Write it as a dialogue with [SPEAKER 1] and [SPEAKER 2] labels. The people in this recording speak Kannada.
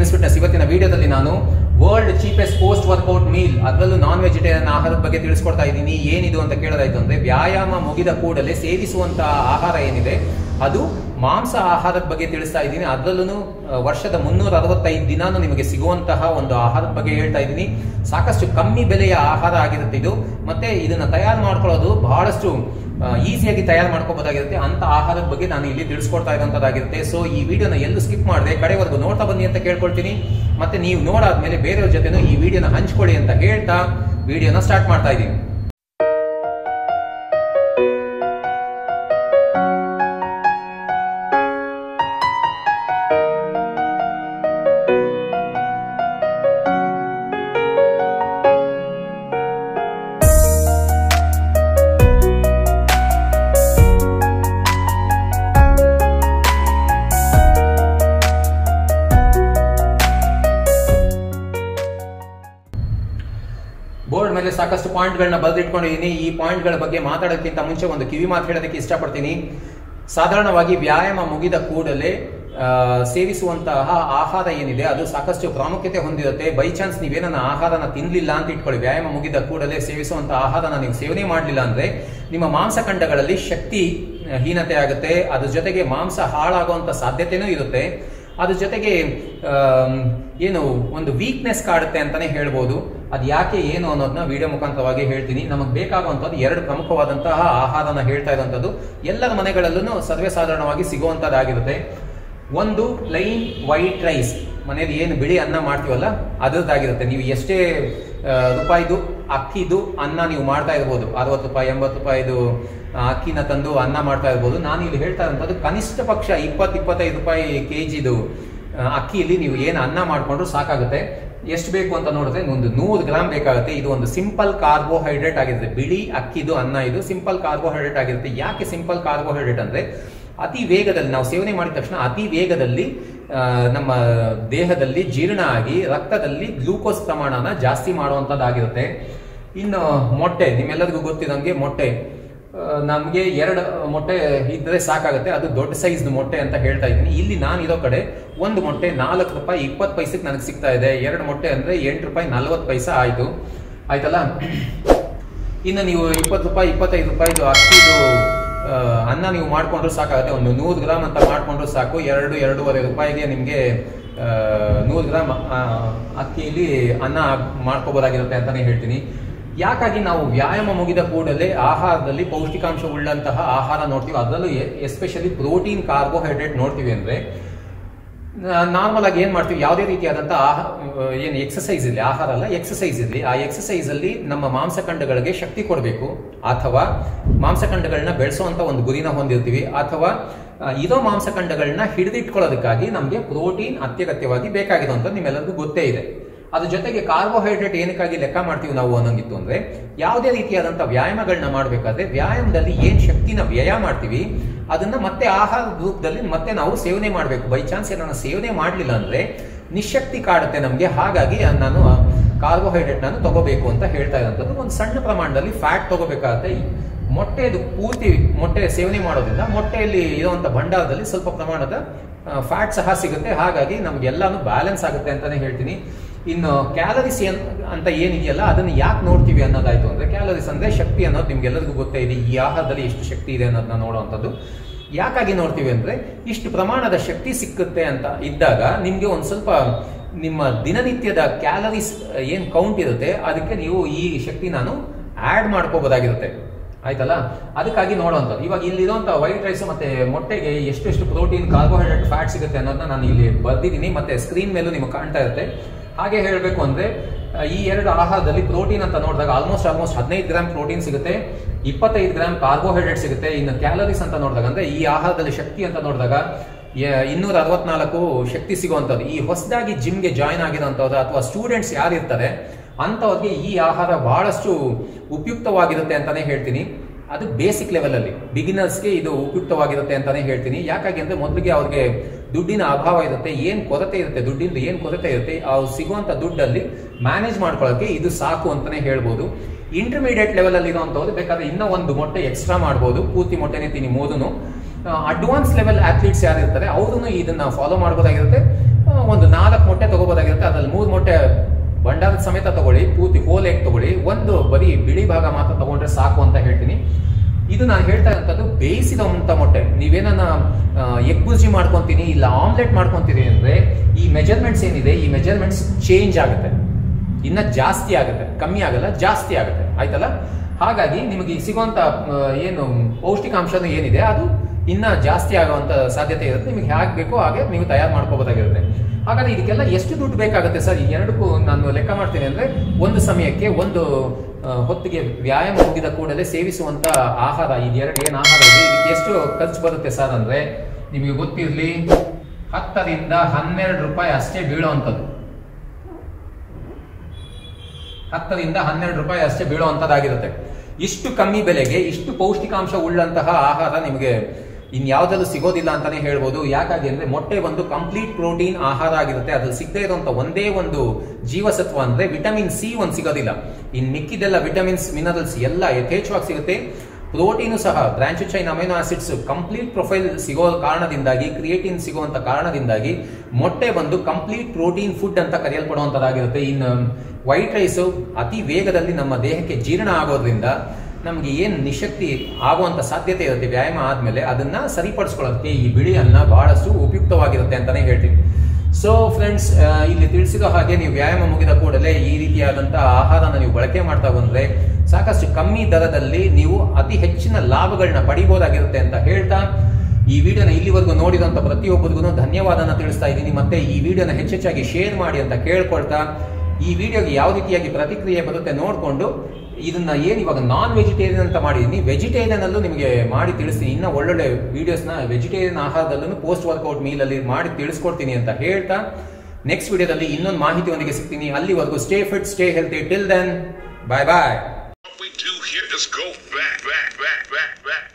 [SPEAKER 1] ಫಿಟ್ನೆಸ್ ಫಿಟ್ನೆಸ್ ಇವತ್ತಿನ ವಿಡಿಯೋದಲ್ಲಿ ನಾನು world cheapest post workout meal ಅದರಲ್ಲೂ ನಾನ್ ವೆಜಿಟೇರಿಯನ್ ಆಹಾರದ ಬಗ್ಗೆ ತಿಳಿಸ್ಕೊಡ್ತಾ ಇದ್ದೀನಿ ಏನಿದು ಅಂತ ಕೇಳೋದಾಯ್ತು ಅಂದ್ರೆ ವ್ಯಾಯಾಮ ಮುಗಿದ ಕೂಡಲೇ ಸೇವಿಸುವಂತಹ ಆಹಾರ ಏನಿದೆ ಅದು ಮಾಂಸ ಆಹಾರದ ಬಗ್ಗೆ ತಿಳಿಸ್ತಾ ಇದ್ದೀನಿ ಅದರಲ್ಲೂ ವರ್ಷದ ಮುನ್ನೂರ ಅರವತ್ತೈದು ದಿನಾನು ನಿಮಗೆ ಸಿಗುವಂತಹ ಒಂದು ಆಹಾರದ ಬಗ್ಗೆ ಹೇಳ್ತಾ ಇದ್ದೀನಿ ಸಾಕಷ್ಟು ಕಮ್ಮಿ ಬೆಲೆಯ ಆಹಾರ ಆಗಿರುತ್ತೆ ಇದು ಮತ್ತೆ ಇದನ್ನ ತಯಾರು ಮಾಡ್ಕೊಳ್ಳೋದು ಬಹಳಷ್ಟು ಈಸಿಯಾಗಿ ತಯಾರು ಮಾಡ್ಕೋಬಹುದಾಗಿರುತ್ತೆ ಅಂತ ಆಹಾರದ ಬಗ್ಗೆ ನಾನು ಇಲ್ಲಿ ತಿಳಿಸ್ಕೊಡ್ತಾ ಇರುವಂತದ್ದಾಗಿರುತ್ತೆ ಸೊ ಈ ವಿಡಿಯೋನ ಎಲ್ಲೂ ಸ್ಕಿಪ್ ಮಾಡದೆ ಕಡೆವರೆಗೂ ನೋಡ್ತಾ ಬನ್ನಿ ಅಂತ ಕೇಳ್ಕೊಳ್ತೀನಿ ಮತ್ತೆ ನೀವು ನೋಡಾದ್ಮೇಲೆ ಬೇರೆಯವ್ರ ಜೊತೆನೂ ಈ ವಿಡಿಯೋನ ಹಂಚ್ಕೊಳ್ಳಿ ಅಂತ ಹೇಳ್ತಾ ವಿಡಿಯೋನ ಸ್ಟಾರ್ಟ್ ಮಾಡ್ತಾ ಇದ್ದೀನಿ ಬೋರ್ಡ್ ಮೇಲೆ ಸಾಕಷ್ಟು ಪಾಯಿಂಟ್ಗಳನ್ನ ಬರೆದಿಟ್ಕೊಂಡಿದ್ದೀನಿ ಈ ಪಾಯಿಂಟ್ಗಳ ಬಗ್ಗೆ ಮಾತಾಡೋದಕ್ಕಿಂತ ಮುಂಚೆ ಒಂದು ಕಿವಿ ಮಾತು ಹೇಳೋದಕ್ಕೆ ಇಷ್ಟಪಡ್ತೀನಿ ಸಾಧಾರಣವಾಗಿ ವ್ಯಾಯಾಮ ಮುಗಿದ ಕೂಡಲೇ ಆ, ಸೇವಿಸುವಂತಹ ಆಹಾರ ಏನಿದೆ ಅದು ಸಾಕಷ್ಟು ಪ್ರಾಮುಖ್ಯತೆ ಹೊಂದಿರುತ್ತೆ ಬೈ ಚಾನ್ಸ್ ನೀವೇನ ಆಹಾರನ ತಿನ್ಲಿಲ್ಲ ಅಂತ ಇಟ್ಕೊಳ್ಳಿ ವ್ಯಾಯಾಮ ಮುಗಿದ ಕೂಡಲೇ ಸೇವಿಸುವಂತಹ ಆಹಾರನ ನೀವು ಸೇವನೆ ಮಾಡಲಿಲ್ಲ ಅಂದ್ರೆ ನಿಮ್ಮ ಮಾಂಸಖಂಡಗಳಲ್ಲಿ ಶಕ್ತಿ ಆ, ಹೀನತೆ ಆಗುತ್ತೆ ಅದ್ರ ಜೊತೆಗೆ ಮಾಂಸ ಹಾಳಾಗುವಂತ ಸಾಧ್ಯತೆನೂ ಇರುತ್ತೆ ಅದ್ರ ಜೊತೆಗೆ ಆಮ್, ಏನು ಒಂದು ವೀಕ್ನೆಸ್ ಕಾಡುತ್ತೆ ಅಂತಾನೆ ಹೇಳ್ಬೋದು ಅದು ಯಾಕೆ ಏನು ಅನ್ನೋದನ್ನ ವಿಡಿಯೋ ಮುಖಾಂತರವಾಗಿ ಹೇಳ್ತೀನಿ ನಮಗೆ ಬೇಕಾಗುವಂಥದ್ದು ಎರಡು ಪ್ರಮುಖವಾದಂತಹ ಆಹಾರನ ಹೇಳ್ತಾ ಇರುವಂಥದ್ದು ಎಲ್ಲರ ಮನೆಗಳಲ್ಲೂ ಸರ್ವೇ ಸಾಧಾರಣವಾಗಿ ಸಿಗುವಂಥದ್ದಾಗಿರುತ್ತೆ ಒಂದು ಪ್ಲೈನ್ ವೈಟ್ ರೈಸ್ ಮನೆಯಲ್ಲಿ ಏನು ಬಿಳಿ ಅನ್ನ ಮಾಡ್ತೀವಲ್ಲ ಅದರದ್ದಾಗಿರುತ್ತೆ ನೀವು ಎಷ್ಟೇ ಆ, ರೂಪಾಯಿದು ಅಕ್ಕಿದು ಅನ್ನ ನೀವು ಮಾಡ್ತಾ ಇರ್ಬೋದು ಅರವತ್ತು ರೂಪಾಯಿ ಎಂಬತ್ತು ರೂಪಾಯಿದು ಆ, ಅಕ್ಕಿನ ತಂದು ಅನ್ನ ಮಾಡ್ತಾ ಇರ್ಬೋದು ನಾನು ಇಲ್ಲಿ ಹೇಳ್ತಾ ಇರೋಂಥದ್ದು ಕನಿಷ್ಠ ಪಕ್ಷ ಇಪ್ಪತ್ತು ಇಪ್ಪತ್ತೈದು ರೂಪಾಯಿ ಕೆ ಜಿದು ಅಕ್ಕಿಯಲ್ಲಿ ನೀವು ಏನು ಅನ್ನ ಮಾಡಿಕೊಂಡ್ರು ಸಾಕಾಗುತ್ತೆ ಎಷ್ಟು ಬೇಕು ಅಂತ ನೋಡಿದ್ರೆ ಒಂದು ನೂರು ಗ್ರಾಮ್ ಬೇಕಾಗುತ್ತೆ ಇದು ಒಂದು ಸಿಂಪಲ್ ಕಾರ್ಬೋಹೈಡ್ರೇಟ್ ಆಗಿರುತ್ತೆ ಬಿಳಿ ಅಕ್ಕಿದು ಅನ್ನ ಇದು ಸಿಂಪಲ್ ಕಾರ್ಬೋಹೈಡ್ರೇಟ್ ಆಗಿರುತ್ತೆ ಯಾಕೆ ಸಿಂಪಲ್ ಕಾರ್ಬೋಹೈಡ್ರೇಟ್ ಅಂದ್ರೆ ಅತಿ ವೇಗದಲ್ಲಿ ನಾವು ಸೇವನೆ ಮಾಡಿದ ತಕ್ಷಣ ಅತಿ ವೇಗದಲ್ಲಿ ಆ, ನಮ್ಮ ದೇಹದಲ್ಲಿ ಜೀರ್ಣ ಆಗಿ ರಕ್ತದಲ್ಲಿ ಗ್ಲೂಕೋಸ್ ಪ್ರಮಾಣನ ಜಾಸ್ತಿ ಮಾಡುವಂಥದ್ದಾಗಿರುತ್ತೆ ಇನ್ನು ಮೊಟ್ಟೆ ನಿಮ್ಮೆಲ್ಲರಿಗೂ ಗೊತ್ತಿದಂಗೆ ಮೊಟ್ಟೆ ನಮಗೆ ಎರಡು ಮೊಟ್ಟೆ ಇದ್ರೆ ಸಾಕಾಗುತ್ತೆ ಅದು ದೊಡ್ಡ ಸೈಜ್ ಮೊಟ್ಟೆ ಅಂತ ಹೇಳ್ತಾ ಇದ್ದೀನಿ ಇಲ್ಲಿ ನಾನು ಇರೋ ಕಡೆ ಒಂದು ಮೊಟ್ಟೆ ನಾಲ್ಕು ರೂಪಾಯಿ ಇಪ್ಪತ್ತು ಪೈಸೆಗೆ ನನಗೆ ಸಿಗ್ತಾ ಇದೆ ಎರಡು ಮೊಟ್ಟೆ ಅಂದ್ರೆ ಎಂಟು ರೂಪಾಯಿ ನಲ್ವತ್ತು ಪೈಸೆ ಆಯ್ತು ಆಯ್ತಲ್ಲ ಇನ್ನು ನೀವು ಇಪ್ಪತ್ತು ರೂಪಾಯಿ ಇಪ್ಪತ್ತೈದು ರೂಪಾಯಿದು ಅಕ್ಕಿದು ಆ, ಅನ್ನ ನೀವು ಮಾಡ್ಕೊಂಡ್ರು ಸಾಕಾಗುತ್ತೆ ಒಂದು ನೂರು ಗ್ರಾಮ್ ಅಂತ ಮಾಡ್ಕೊಂಡ್ರು ಸಾಕು ಎರಡು ಎರಡೂವರೆ ರೂಪಾಯಿಗೆ ನಿಮಗೆ ನೂರು ಗ್ರಾಮ್ ಆ, ಅಕ್ಕಿಯಲ್ಲಿ ಅನ್ನ ಮಾಡ್ಕೋಬೋದಾಗಿರುತ್ತೆ ಅಂತಾನೆ ಹೇಳ್ತೀನಿ ಯಾಕಾಗಿ ನಾವು ವ್ಯಾಯಾಮ ಮುಗಿದ ಕೂಡಲೇ ಆಹಾರದಲ್ಲಿ ಪೌಷ್ಟಿಕಾಂಶ ಉಳ್ಳಂತಹ ಆಹಾರ ನೋಡ್ತೀವಿ ಅದರಲ್ಲೂ ಎಸ್ಪೆಷಲಿ ಪ್ರೋಟೀನ್ ಕಾರ್ಬೋಹೈಡ್ರೇಟ್ ನೋಡ್ತೀವಿ ಅಂದ್ರೆ ನಾರ್ಮಲ್ ಆಗಿ ಏನ್ ಮಾಡ್ತೀವಿ ಯಾವುದೇ ರೀತಿಯಾದಂತಹ ಆಹಾ- ಏನು ಎಕ್ಸಸೈಸ್ ಇರಲಿ ಆಹಾರ ಅಲ್ಲ ಎಕ್ಸಸೈಸ್ ಇರಲಿ ಆ ಎಕ್ಸಸೈಸ್ ಅಲ್ಲಿ ನಮ್ಮ ಮಾಂಸಖಂಡಗಳಿಗೆ ಶಕ್ತಿ ಕೊಡಬೇಕು ಅಥವಾ ಮಾಂಸಖಂಡಗಳನ್ನ ಬೆಳೆಸುವಂತ ಒಂದು ಗುರಿನ ಹೊಂದಿರ್ತೀವಿ ಅಥವಾ ಆ, ಇರೋ ಮಾಂಸಖಂಡಗಳನ್ನ ಹಿಡಿದಿಟ್ಕೊಳ್ಳೋದಕ್ಕಾಗಿ ನಮಗೆ ಪ್ರೋಟೀನ್ ಅತ್ಯಗತ್ಯವಾಗಿ ಬೇಕಾಗಿರುವಂಥದ್ದು ನಿಮ್ಮೆಲ್ಲರಿಗೂ ಗೊತ್ತೇ ಇದೆ ಅದ್ರ ಜೊತೆಗೆ ಕಾರ್ಬೋಹೈಡ್ರೇಟ್ ಏನಕ್ಕಾಗಿ ಲೆಕ್ಕ ಮಾಡ್ತೀವಿ ನಾವು ಅನ್ನೋಂಗಿತ್ತು ಅಂದ್ರೆ ಯಾವುದೇ ರೀತಿಯಾದಂಥ ವ್ಯಾಯಾಮಗಳನ್ನ ಮಾಡಬೇಕಾದ್ರೆ ವ್ಯಾಯಾಮದಲ್ಲಿ ಏನ್ ಶಕ್ತಿನ ವ್ಯಯ ಮಾಡ್ತೀವಿ ಅದನ್ನ ಮತ್ತೆ ಆಹಾರ ರೂಪದಲ್ಲಿ ಮತ್ತೆ ನಾವು ಸೇವನೆ ಮಾಡಬೇಕು ಬೈ ಚಾನ್ಸ್ ಏನನ್ನ ಸೇವನೆ ಮಾಡಲಿಲ್ಲ ಅಂದ್ರೆ ನಿಶಕ್ತಿ ಕಾಡುತ್ತೆ ನಮಗೆ ಹಾಗಾಗಿ ನಾನು ಕಾರ್ಬೋಹೈಡ್ರೇಟ್ ನಾನು ತಗೋಬೇಕು ಅಂತ ಹೇಳ್ತಾ ಇರೋಂಥದ್ದು ಒಂದು ಸಣ್ಣ ಪ್ರಮಾಣದಲ್ಲಿ ಫ್ಯಾಟ್ ತಗೋಬೇಕಾಗತ್ತೆ ಮೊಟ್ಟೆದು ಪೂರ್ತಿ ಮೊಟ್ಟೆ ಸೇವನೆ ಮಾಡೋದ್ರಿಂದ ಮೊಟ್ಟೆಯಲ್ಲಿ ಇರುವಂತ ಭಂಡಾರದಲ್ಲಿ ಸ್ವಲ್ಪ ಪ್ರಮಾಣದ ಫ್ಯಾಟ್ ಸಹ ಸಿಗುತ್ತೆ ಹಾಗಾಗಿ ನಮ್ಗೆಲ್ಲಾನು ಬ್ಯಾಲೆನ್ಸ್ ಆಗುತ್ತೆ ಅಂತಾನೆ ಹೇಳ್ತೀನಿ ಇನ್ನು ಕ್ಯಾಲರೀಸ್ ಏನ್ ಅಂತ ಏನಿದೆಯಲ್ಲ ಅದನ್ನ ಯಾಕೆ ನೋಡ್ತೀವಿ ಅನ್ನೋದಾಯ್ತು ಅಂದ್ರೆ ಕ್ಯಾಲರೀಸ್ ಅಂದ್ರೆ ಶಕ್ತಿ ಅನ್ನೋದು ನಿಮ್ಗೆಲ್ಲರಿಗೂ ಗೊತ್ತೇ ಇದೆ ಈ ಆಹಾರದಲ್ಲಿ ಎಷ್ಟು ಶಕ್ತಿ ಇದೆ ಅನ್ನೋದನ್ನ ನೋಡುವಂಥದ್ದು ಯಾಕಾಗಿ ನೋಡ್ತೀವಿ ಅಂದ್ರೆ ಇಷ್ಟು ಪ್ರಮಾಣದ ಶಕ್ತಿ ಸಿಕ್ಕುತ್ತೆ ಅಂತ ಇದ್ದಾಗ ನಿಮ್ಗೆ ಒಂದ್ ಸ್ವಲ್ಪ ನಿಮ್ಮ ದಿನನಿತ್ಯದ ಕ್ಯಾಲರೀಸ್ ಏನ್ ಕೌಂಟ್ ಇರುತ್ತೆ ಅದಕ್ಕೆ ನೀವು ಈ ಶಕ್ತಿ ನಾನು ಆಡ್ ಮಾಡ್ಕೋಬೋದಾಗಿರುತ್ತೆ ಆಯ್ತಲ್ಲ ಅದಕ್ಕಾಗಿ ನೋಡುವಂಥದ್ದು ಇವಾಗ ಇಲ್ಲಿರುವಂತ ವೈಟ್ ರೈಸ್ ಮತ್ತೆ ಮೊಟ್ಟೆಗೆ ಎಷ್ಟೆಷ್ಟು ಪ್ರೋಟೀನ್ ಕಾರ್ಬೋಹೈಡ್ರೇಟ್ ಫ್ಯಾಟ್ ಸಿಗುತ್ತೆ ಅನ್ನೋದನ್ನ ನಾನು ಇಲ್ಲಿ ಬರ್ದಿದ್ದೀನಿ ಮತ್ತೆ ಸ್ಕ್ರೀನ್ ಮೇಲೂ ನಿಮಗೆ ಕಾಣ್ತಾ ಇರುತ್ತೆ ಹಾಗೆ ಹೇಳಬೇಕು ಅಂದ್ರೆ ಆ, ಈ ಎರಡು ಆಹಾರದಲ್ಲಿ ಪ್ರೋಟೀನ್ ಅಂತ ನೋಡಿದಾಗ ಆಲ್ಮೋಸ್ಟ್ ಆಲ್ಮೋಸ್ಟ್ ಹದಿನೈದು ಗ್ರಾಮ್ ಪ್ರೋಟೀನ್ ಸಿಗುತ್ತೆ ಇಪ್ಪತ್ತೈದು ಗ್ರಾಮ್ ಕಾರ್ಬೋಹೈಡ್ರೇಟ್ ಸಿಗುತ್ತೆ ಇನ್ನು ಕ್ಯಾಲರೀಸ್ ಅಂತ ನೋಡಿದಾಗ ಅಂದ್ರೆ ಈ ಆಹಾರದಲ್ಲಿ ಶಕ್ತಿ ಅಂತ ನೋಡಿದಾಗ ಇನ್ನೂರ ಅರವತ್ನಾಲ್ಕು ಶಕ್ತಿ ಸಿಗುವಂಥದ್ದು ಈ ಹೊಸದಾಗಿ ಜಿಮ್ಗೆ ಜಾಯ್ನ್ ಆಗಿರೋಂಥದ್ದು ಅಥವಾ ಸ್ಟೂಡೆಂಟ್ಸ್ ಯಾರಿರ್ತಾರೆ ಅಂಥವ್ರಿಗೆ ಈ ಆಹಾರ ಬಹಳಷ್ಟು ಉಪಯುಕ್ತವಾಗಿರುತ್ತೆ ಅಂತಾನೆ ಹೇಳ್ತೀನಿ ಅದು ಬೇಸಿಕ್ ಲೆವೆಲ್ ಅಲ್ಲಿ ಬಿಗಿನರ್ಸ್ಗೆ ಇದು ಉಪಯುಕ್ತವಾಗಿರುತ್ತೆ ಅಂತಾನೆ ಹೇಳ್ತೀನಿ ಯಾಕಾಗಿ ಅಂದ್ರೆ ಮೊದಲಿಗೆ ಅವ್ರಿಗೆ ದುಡ್ಡಿನ ಅಭಾವ ಇರುತ್ತೆ ಏನ್ ಕೊರತೆ ಇರುತ್ತೆ ದುಡ್ಡಿಂದ ಏನ್ ಕೊರತೆ ಇರುತ್ತೆ ಅವ್ರು ಸಿಗುವಂತ ದುಡ್ಡಲ್ಲಿ ಮ್ಯಾನೇಜ್ ಮಾಡ್ಕೊಳ್ಳೋಕೆ ಇದು ಸಾಕು ಅಂತಾನೆ ಹೇಳ್ಬೋದು ಇಂಟರ್ಮೀಡಿಯೇಟ್ ಲೆವೆಲ್ ಅಲ್ಲಿ ಇರುವಂತವ್ರು ಬೇಕಾದ್ರೆ ಇನ್ನೂ ಒಂದು ಮೊಟ್ಟೆ ಎಕ್ಸ್ಟ್ರಾ ಮಾಡ್ಬೋದು ಪೂರ್ತಿ ಮೊಟ್ಟೆನೇ ತಿನ್ನಿ ಮೂದನು ಅಡ್ವಾನ್ಸ್ ಲೆವೆಲ್ ಅಥ್ಲೀಟ್ಸ್ ಯಾರು ಇರ್ತಾರೆ ಅವರು ಇದನ್ನ ಫಾಲೋ ಮಾಡ್ಬೋದಾಗಿರುತ್ತೆ ಆ, ಒಂದು ನಾಲ್ಕು ಮೊಟ್ಟೆ ತಗೋಬೋದಾಗಿರುತ್ತೆ ಅದ್ರಲ್ಲಿ ಮೂರು ಮೊಟ್ಟೆ ಭಂಡಾರದ ಸಮೇತ ತಗೊಳ್ಳಿ ಪೂರ್ತಿ ಹೋಲ್ ಎಗ್ ತಗೊಳ್ಳಿ ಒಂದು ಬರೀ ಬಿಳಿ ಭಾಗ ಮಾತ್ರ ತಗೊಂಡ್ರೆ ಸಾಕು ಅಂತ ಹೇಳ್ತೀನಿ ಇದು ನಾನು ಹೇಳ್ತಾ ಇರೋಂಥದ್ದು ಬೇಯಿಸಿದಂಥ ಮೊಟ್ಟೆ ನೀವೇನ ಎಗ್ ಬುರ್ಜಿ ಮಾಡ್ಕೊಂತೀನಿ ಇಲ್ಲ ಆಮ್ಲೆಟ್ ಮಾಡ್ಕೊಂತೀನಿ ಅಂದ್ರೆ ಈ ಮೆಜರ್ಮೆಂಟ್ಸ್ ಏನಿದೆ ಈ ಮೆಜರ್ಮೆಂಟ್ಸ್ ಚೇಂಜ್ ಆಗುತ್ತೆ ಇನ್ನ ಜಾಸ್ತಿ ಆಗುತ್ತೆ ಕಮ್ಮಿ ಆಗಲ್ಲ ಜಾಸ್ತಿ ಆಗುತ್ತೆ ಆಯ್ತಲ್ಲ ಹಾಗಾಗಿ ನಿಮಗೆ ಈಗ ಸಿಗುವಂತ ಆ, ಏನು ಪೌಷ್ಟಿಕಾಂಶನೂ ಏನಿದೆ ಅದು ಇನ್ನ ಜಾಸ್ತಿ ಆಗುವಂತ ಸಾಧ್ಯತೆ ಇರುತ್ತೆ ನಿಮಗೆ ಹೇಗೆ ಬೇಕೋ ಹಾಗೆ ನೀವು ತಯಾರು ಮಾಡ್ಕೋಬೋದಾಗಿರುತ್ತೆ ಹಾಗಾದ್ರೆ ಇದಕ್ಕೆಲ್ಲ ಎಷ್ಟು ದುಡ್ಡು ಬೇಕಾಗುತ್ತೆ ಸರ್ ಈ ಎರಡಕ್ಕೂ ನಾನು ಲೆಕ್ಕ ಮಾಡ್ತೀನಿ ಅಂದ್ರೆ ಒಂದು ಸಮಯಕ್ಕೆ ಒಂದು ಆ, ಹೊತ್ತಿಗೆ ವ್ಯಾಯಾಮ ಮುಗಿದ ಕೂಡಲೇ ಸೇವಿಸುವಂತ ಆಹಾರ ಇದೆರಡು ಏನು ಆಹಾರ ಇದೆ ಇದಕ್ಕೆ ಎಷ್ಟು ಖರ್ಚು ಬರುತ್ತೆ ಸರ್ ಅಂದ್ರೆ ನಿಮಗೆ ಗೊತ್ತಿರಲಿ ಹತ್ತರಿಂದ ಹನ್ನೆರಡು ರೂಪಾಯಿ ಅಷ್ಟೇ ಬೀಳುವಂಥದ್ದು ಹತ್ತರಿಂದ ಹನ್ನೆರಡು ರೂಪಾಯಿ ಅಷ್ಟೇ ಬೀಳುವಂತದ್ದಾಗಿರುತ್ತೆ ಇಷ್ಟು ಕಮ್ಮಿ ಬೆಲೆಗೆ ಇಷ್ಟು ಪೌಷ್ಟಿಕಾಂಶ ಉಳ್ಳಂತಹ ಆಹಾರ ನಿಮಗೆ ಇನ್ಯಾವುದಲ್ಲೂ ಸಿಗೋದಿಲ್ಲ ಅಂತಾನೆ ಹೇಳ್ಬೋದು ಯಾಕಾಗಿ ಅಂದ್ರೆ ಮೊಟ್ಟೆ ಒಂದು ಕಂಪ್ಲೀಟ್ ಪ್ರೋಟೀನ್ ಆಹಾರ ಆಗಿರುತ್ತೆ ಅದ್ರಲ್ಲಿ ಸಿಗದೇ ಇರುವಂತ ಒಂದೇ ಒಂದು ಜೀವಸತ್ವ ಅಂದ್ರೆ ವಿಟಮಿನ್ ಸಿ ಒಂದು ಸಿಗೋದಿಲ್ಲ ಇನ್ ಮಿಕ್ಕಿದೆಲ್ಲ ವಿಟಮಿನ್ಸ್ ಮಿನರಲ್ಸ್ ಎಲ್ಲ ಯಥೇಚ್ಛವಾಗಿ ಸಿಗುತ್ತೆ ಪ್ರೋಟೀನು ಸಹ branch chain amino acids complete profile ಸಿಗೋ ಕಾರಣದಿಂದಾಗಿ ಕ್ರಿಯೇಟಿನ್ ಸಿಗುವಂತ ಕಾರಣದಿಂದಾಗಿ ಮೊಟ್ಟೆ ಬಂದು ಕಂಪ್ಲೀಟ್ ಪ್ರೋಟೀನ್ ಫುಡ್ ಅಂತ ಕರೆಯಲ್ಪಡುವಂತದ್ದಾಗಿರುತ್ತೆ ಇನ್ನು ವೈಟ್ ರೈಸ್ ಅತಿ ವೇಗದಲ್ಲಿ ನಮ್ಮ ದೇಹಕ್ಕೆ ಜೀರ್ಣ ಆಗೋದ್ರಿಂದ ನಮಗೆ ಏನು ನಿಶಕ್ತಿ ಆಗುವಂತ ಸಾಧ್ಯತೆ ಇರುತ್ತೆ ವ್ಯಾಯಾಮ ಆದ್ಮೇಲೆ ಅದನ್ನ ಸರಿಪಡಿಸ್ಕೊಳ್ಳೋದಕ್ಕೆ ಈ ಬಿಳಿ ಅನ್ನ ಬಹಳಷ್ಟು ಉಪಯುಕ್ತವಾಗಿರುತ್ತೆ ಅಂತಾನೆ ಹೇಳ್ತೀನಿ ಸೊ ಫ್ರೆಂಡ್ಸ್ ಇಲ್ಲಿ ತಿಳಿಸಿದ ಹಾಗೆ ನೀವು ವ್ಯಾಯಾಮ ಮುಗಿದ ಕೂಡಲೇ ಈ ರೀತಿಯಾದಂತಹ ಆಹಾರನ ನೀವು ಬಳಕೆ ಮಾಡ್ತಾ ಬಂದ್ರೆ ಸಾಕಷ್ಟು ಕಮ್ಮಿ ದರದಲ್ಲಿ ನೀವು ಅತಿ ಹೆಚ್ಚಿನ ಲಾಭಗಳನ್ನ ಪಡಿಬಹುದಾಗಿರುತ್ತೆ ಅಂತ ಹೇಳ್ತಾ ಈ ವಿಡಿಯೋನ ಇಲ್ಲಿವರೆಗೂ ನೋಡಿದಂತ ಪ್ರತಿಯೊಬ್ಬರಿಗೂ ಧನ್ಯವಾದನ ತಿಳಿಸ್ತಾ ಇದ್ದೀನಿ ಮತ್ತೆ ಈ ವಿಡಿಯೋನ ಹೆಚ್ಚೆಚ್ಚಾಗಿ ಶೇರ್ ಮಾಡಿ ಅಂತ ಕೇಳ್ಕೊಳ್ತಾ ಈ ವಿಡಿಯೋಗೆ ಯಾವ ರೀತಿಯಾಗಿ ಪ್ರತಿಕ್ರಿಯೆ ಬರುತ್ತೆ ನೋಡಿಕೊಂಡು ಇದನ್ನ ಏನು ಇವಾಗ ನಾನ್ ವೆಜಿಟೇರಿಯನ್ ಅಂತ ಮಾಡಿದೀನಿ ವೆಜಿಟೇರಿಯನ್ ಅಲ್ಲೂ ನಿಮಗೆ ಮಾಡಿ ತಿಳಿಸ್ತೀನಿ ಇನ್ನ ಒಳ್ಳೊಳ್ಳೆ ವಿಡಿಯೋಸ್ನ ವೆಜಿಟೇರಿಯನ್ ಆಹಾರದಲ್ಲೂ ಪೋಸ್ಟ್ ವರ್ಕೌಟ್ ಮೀಲ್ ಅಲ್ಲಿ ಮಾಡಿ ತಿಳಿಸ್ಕೊಡ್ತೀನಿ ಅಂತ ಹೇಳ್ತಾ ನೆಕ್ಸ್ಟ್ ವಿಡಿಯೋದಲ್ಲಿ ಇನ್ನೊಂದು ಮಾಹಿತಿಯೊಂದಿಗೆ ಸಿಗ್ತೀನಿ ಅಲ್ಲಿವರೆಗೂ stay fit stay healthy till then bye bye
[SPEAKER 2] What we do here is go back, back, back, back, back.